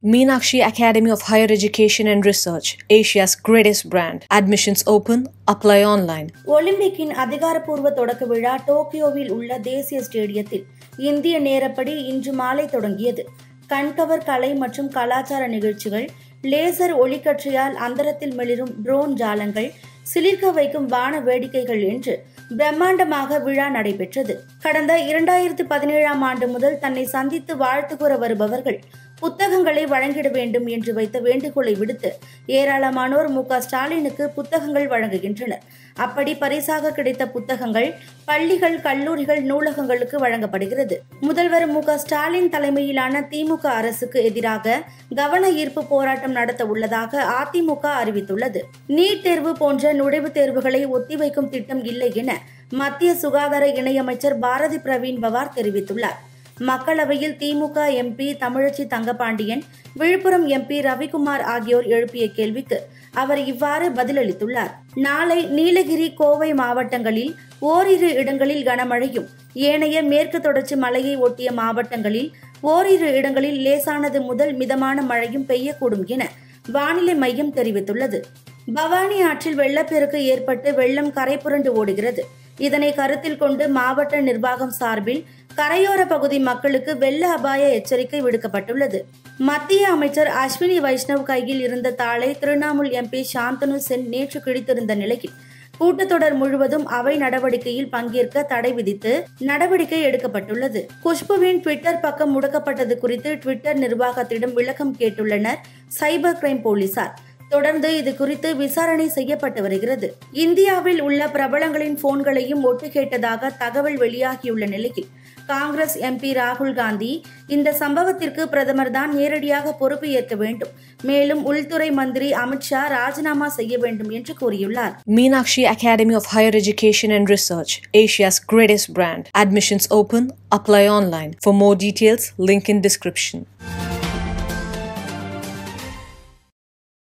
Meenakshi Academy of Higher Education and Research, Asia's greatest brand. Admissions open. Apply online. ஒலிம்பிக்கின் அதிகாரப்பூர்வ தொடக்க விழா டோக்கியோவில் உள்ள தேசிய ஸ்டேடியத்தில் இந்திய நேரப்படி இன்று மாலை தொடங்கியது கண்கவர் கலை மற்றும் கலாச்சார நிகழ்ச்சிகள் லேசர் ஒளிக்கற்றையால் அந்தரத்தில் மிளிரும் ட்ரோன் ஜாலங்கள் சிலிர்க்க வைக்கும் வான வேடிக்கைகள் என்று பிரம்மாண்டமாக விழா நடைபெற்றது கடந்த இரண்டாயிரத்து பதினேழாம் ஆண்டு முதல் தன்னை சந்தித்து வாழ்த்து கூற வருபவர்கள் புத்தகங்களை வழங்கிட வேண்டும் என்று வைத்த வேண்டுகோளை விடுத்து ஏராளமானோர் மு க ஸ்டாலினுக்கு புத்தகங்கள் வழங்குகின்றனர் அப்படி பரிசாக கிடைத்த புத்தகங்கள் பள்ளிகள் கல்லூரிகள் நூலகங்களுக்கு வழங்கப்படுகிறது முதல்வர் மு க ஸ்டாலின் தலைமையிலான திமுக அரசுக்கு எதிராக கவன ஈர்ப்பு போராட்டம் நடத்த உள்ளதாக அதிமுக அறிவித்துள்ளது நீட் தேர்வு போன்ற நுழைவுத் தேர்வுகளை ஒத்திவைக்கும் திட்டம் இல்லை என மத்திய சுகாதார இணையமைச்சர் பாரதி பிரவீன் பவார் தெரிவித்துள்ளார் மக்களவையில் திமுக எம்பி தமிழச்சி தங்கபாண்டியன் விழுப்புரம் எம்பி ரவிக்குமார் ஆகியோர் எழுப்பிய கேள்விக்கு அவர் இவ்வாறு பதிலளித்துள்ளார் நாளை நீலகிரி கோவை மாவட்டங்களில் ஓரிரு இடங்களில் கனமழையும் ஏனைய மேற்கு தொடர்ச்சி மலையை ஒட்டிய மாவட்டங்களில் ஓரிரு இடங்களில் லேசானது முதல் மிதமான மழையும் பெய்யக்கூடும் என வானிலை மையம் தெரிவித்துள்ளது பவானி ஆற்றில் வெள்ளப்பெருக்கு ஏற்பட்டு வெள்ளம் கரை புரண்டு ஓடுகிறது இதனை கருத்தில் கொண்டு மாவட்ட நிர்வாகம் சார்பில் கரையோர பகுதி மக்களுக்கு வெள்ள அபாய எச்சரிக்கை விடுக்கப்பட்டுள்ளது மத்திய அமைச்சர் அஸ்வினி வைஷ்ணவ் கையில் இருந்த தாளை திரிணாமுல் எம்பி சாந்தனு சென் நேற்று கிழித்திருந்த நிலையில் கூட்டத்தொடர் முழுவதும் அவை நடவடிக்கையில் பங்கேற்க தடை விதித்து நடவடிக்கை எடுக்கப்பட்டுள்ளது குஷ்புவின் ட்விட்டர் பக்கம் முடக்கப்பட்டது குறித்து ட்விட்டர் நிர்வாகத்திடம் விளக்கம் கேட்டுள்ளனர் சைபர் கிரைம் போலீசார் தொடர்ந்து இது குறித்து விசாரணை செய்யப்பட்டு வருகிறது இந்தியாவில் உள்ள பிரபலங்களின் போன்களையும் ஒட்டு கேட்டதாக தகவல் வெளியாகியுள்ள நிலையில் காங்கிரஸ் எம்பி ராகுல் காந்தி இந்த சம்பவத்திற்கு பிரதமர் தான் நேரடியாக பொறுப்பு ஏற்க வேண்டும் மேலும் உள்துறை மந்திரி அமித்ஷா ராஜினாமா செய்ய வேண்டும் என்று கூறியுள்ளார் Meenakshi Academy of Higher Education and Research, Asia's greatest brand. Admissions open. Apply online. For more details, link in description.